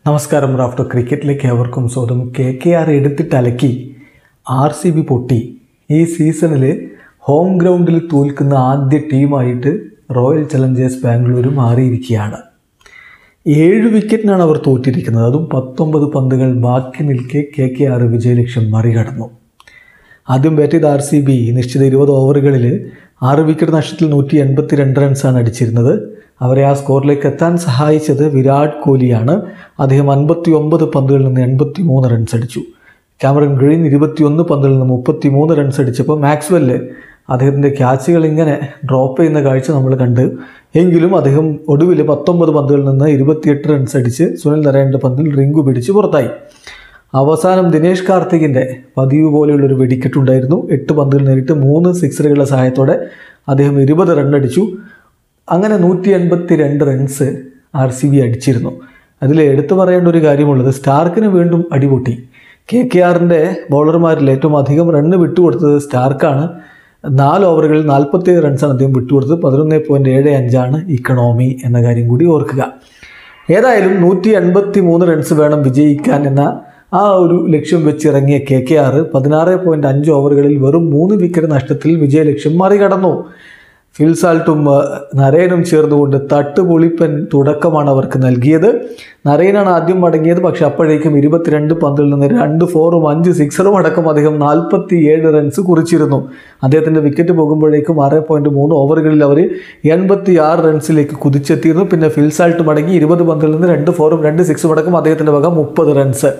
നമസ്കാരം റാഫ്റ്റർ ക്രിക്കറ്റിലേക്ക് ഏവർക്കും സ്വാഗതം കെ കെ ആർ എടുത്തിട്ട് അലക്കി ആർ സി ബി പൊട്ടി ഈ സീസണിൽ ഹോം ഗ്രൗണ്ടിൽ തോൽക്കുന്ന ആദ്യ ടീമായിട്ട് റോയൽ ചലഞ്ചേഴ്സ് ബാംഗ്ലൂർ മാറിയിരിക്കുകയാണ് ഏഴ് വിക്കറ്റിനാണ് അവർ തോറ്റിരിക്കുന്നത് അതും പത്തൊമ്പത് പന്തുകൾ ബാക്കി നിൽക്കെ കെ കെ ആർ വിജയലക്ഷ്യം മറികടന്നു ആദ്യം ബാറ്റ് ചെയ്ത ആർ സി ബി നിശ്ചിത ഇരുപത് ഓവറുകളിൽ ആറ് വിക്കറ്റ് നഷ്ടത്തിൽ നൂറ്റി എൺപത്തി രണ്ട് റൺസാണ് അടിച്ചിരുന്നത് അവരെ ആ സ്കോറിലേക്ക് എത്താൻ സഹായിച്ചത് വിരാട് കോഹ്ലിയാണ് അദ്ദേഹം അൻപത്തി ഒമ്പത് പന്തുകളിൽ നിന്ന് എൺപത്തി മൂന്ന് റൺസ് അടിച്ചു ക്യാമറൻ ഗ്രീൻ ഇരുപത്തിയൊന്ന് പന്തുകളിൽ നിന്ന് മുപ്പത്തി മൂന്ന് റൺസ് അടിച്ചപ്പോൾ മാക്സ്വെല്ല് അദ്ദേഹത്തിൻ്റെ ക്യാച്ചുകൾ ഇങ്ങനെ ഡ്രോപ്പ് ചെയ്യുന്ന കാഴ്ച നമ്മൾ കണ്ട് എങ്കിലും അദ്ദേഹം ഒടുവിൽ പത്തൊമ്പത് പന്തുകളിൽ നിന്ന് ഇരുപത്തിയെട്ട് റൺസ് അടിച്ച് സുനിൽ നരേൻ്റെ പന്തിൽ റിങ്കു പിടിച്ച് പുറത്തായി അവസാനം ദിനേഷ് കാർത്തികിൻ്റെ പതിവ് പോലെയുള്ളൊരു വെടിക്കെട്ട് ഉണ്ടായിരുന്നു എട്ട് പന്തുകൾ നേരിട്ട് മൂന്ന് സിക്സറുകളുടെ സഹായത്തോടെ അദ്ദേഹം ഇരുപത് റൺ അടിച്ചു അങ്ങനെ നൂറ്റി എൺപത്തി രണ്ട് റൺസ് ആർ സി ബി അടിച്ചിരുന്നു അതിൽ എടുത്തു പറയേണ്ട ഒരു കാര്യമുള്ളത് സ്റ്റാർക്കിന് വീണ്ടും അടിപൊട്ടി കെ കെ ആറിൻ്റെ ബൗളർമാരിൽ ഏറ്റവും അധികം റണ്ണ് വിട്ടുകൊടുത്തത് സ്റ്റാർക്കാണ് നാല് ഓവറുകളിൽ നാൽപ്പത്തേഴ് റൺസാണ് അദ്ദേഹം വിട്ടുകൊടുത്തത് പതിനൊന്ന് പോയിൻറ്റ് ഏഴ് അഞ്ചാണ് ഇക്കണോമി എന്ന കാര്യം കൂടി ഓർക്കുക ഏതായാലും നൂറ്റി എൺപത്തി മൂന്ന് റൺസ് വേണം വിജയിക്കാൻ എന്ന ആ ഒരു ലക്ഷ്യം വെച്ചിറങ്ങിയ കെ കെ ആർ പതിനാറ് പോയിൻറ്റ് അഞ്ച് ഓവറുകളിൽ വെറും മൂന്ന് വിക്കറ്റ് നഷ്ടത്തിൽ വിജയലക്ഷ്യം മറികടന്നു ഫിൽസാൾട്ടും നരേനും ചേർന്നുകൊണ്ട് തട്ടുപൊളിപ്പൻ തുടക്കമാണ് അവർക്ക് നൽകിയത് നരേനാണ് ആദ്യം മടങ്ങിയത് പക്ഷെ അപ്പോഴേക്കും ഇരുപത്തിരണ്ട് പന്തിൽ നിന്ന് രണ്ട് ഫോറും അഞ്ച് സിക്സറും അടക്കം അദ്ദേഹം നാൽപ്പത്തി ഏഴ് റൺസ് കുറിച്ചിരുന്നു അദ്ദേഹത്തിൻ്റെ വിക്കറ്റ് പോകുമ്പോഴേക്കും ആറ് പോയിൻറ്റ് മൂന്ന് ഓവറുകളിൽ അവർ എൺപത്തി ആറ് റൺസിലേക്ക് കുതിച്ചെത്തിയിരുന്നു പിന്നെ ഫിൽസാൾട്ട് മടങ്ങി ഇരുപത് പന്തിൽ നിന്ന് രണ്ട് ഫോറും രണ്ട് സിക്സും അടക്കം അദ്ദേഹത്തിൻ്റെ വക മുപ്പത് റൺസ്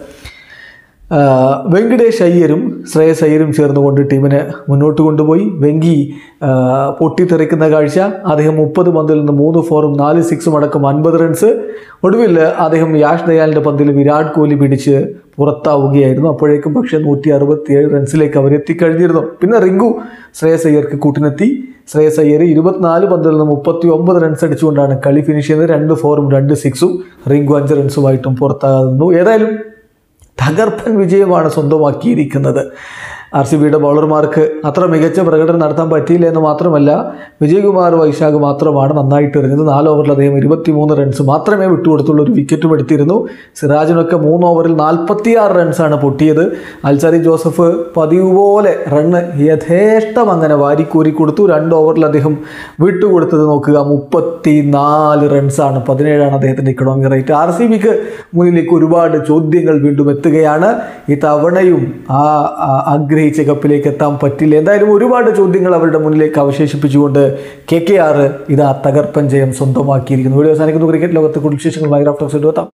വെങ്കടേഷ് അയ്യരും ശ്രേയസ് അയ്യരും ചേർന്നുകൊണ്ട് ടീമിനെ മുന്നോട്ട് കൊണ്ടുപോയി വെങ്കി പൊട്ടിത്തെറിക്കുന്ന കാഴ്ച അദ്ദേഹം മുപ്പത് പന്തിൽ നിന്ന് മൂന്ന് ഫോറും നാല് സിക്സും അടക്കം അൻപത് റൺസ് ഒടുവിൽ അദ്ദേഹം യാഷ് ദയാലിൻ്റെ പന്തിൽ വിരാട് കോഹ്ലി പിടിച്ച് പുറത്താവുകയായിരുന്നു അപ്പോഴേക്കും പക്ഷേ നൂറ്റി അറുപത്തിയേഴ് റൺസിലേക്ക് അവരെത്തിക്കഴിഞ്ഞിരുന്നു പിന്നെ റിങ്കു ശ്രേയസ് അയ്യർക്ക് കൂട്ടിനെത്തി ശ്രേയസ് അയ്യർ ഇരുപത്തിനാല് പന്തിൽ നിന്ന് മുപ്പത്തി ഒമ്പത് റൺസ് അടിച്ചുകൊണ്ടാണ് കളി ഫിനിഷ് ചെയ്തത് രണ്ട് ഫോറും രണ്ട് സിക്സും റിങ്കു അഞ്ച് റൺസുമായിട്ടും പുറത്താകുന്നു ഏതായാലും തകർപ്പൻ വിജയമാണ് സ്വന്തമാക്കിയിരിക്കുന്നത് ആർ സി ബിയുടെ ബൗളർമാർക്ക് അത്ര മികച്ച പ്രകടനം നടത്താൻ പറ്റിയില്ല എന്ന് മാത്രമല്ല വിജയകുമാർ വൈശാഖ് മാത്രമാണ് നന്നായിട്ട് എറിഞ്ഞത് നാല് ഓവറിൽ അദ്ദേഹം ഇരുപത്തിമൂന്ന് റൺസ് മാത്രമേ വിട്ടുകൊടുത്തുള്ളൂ ഒരു വിക്കറ്റും എടുത്തിരുന്നു സിറാജിനൊക്കെ മൂന്ന് ഓവറിൽ നാൽപ്പത്തിയാറ് റൺസാണ് പൊട്ടിയത് അൽസാരി ജോസഫ് പതിവ് പോലെ റണ്ണ് യഥേഷ്ടം അങ്ങനെ വാരിക്കൂരി കൊടുത്തു രണ്ട് ഓവറിൽ അദ്ദേഹം വിട്ടുകൊടുത്തത് നോക്കുക മുപ്പത്തി നാല് റൺസാണ് പതിനേഴാണ് അദ്ദേഹത്തിൻ്റെ ഇക്കണോമിക് റേറ്റ് ആർ സി ബിക്ക് മുന്നിലേക്ക് ഒരുപാട് ചോദ്യങ്ങൾ വീണ്ടും എത്തുകയാണ് ഈ തവണയും ആ ആഗ്രഹിച്ച കപ്പിലേക്ക് എത്താൻ പറ്റില്ല എന്തായാലും ഒരുപാട് ചോദ്യങ്ങൾ അവരുടെ മുന്നിലേക്ക് അവശേഷിപ്പിച്ചുകൊണ്ട് കെ കെ ആർ ഇതാ തകർപ്പൻ ജയം സ്വന്തമാക്കിയിരിക്കുന്നു വീഡിയോ അവസാനിക്കുന്നു ക്രിക്കറ്റ് ലോകത്തെ കൂടുതൽ വിശേഷങ്ങൾ മൈഗ്രാഫ്റ്റോക്സ് എടുത്താം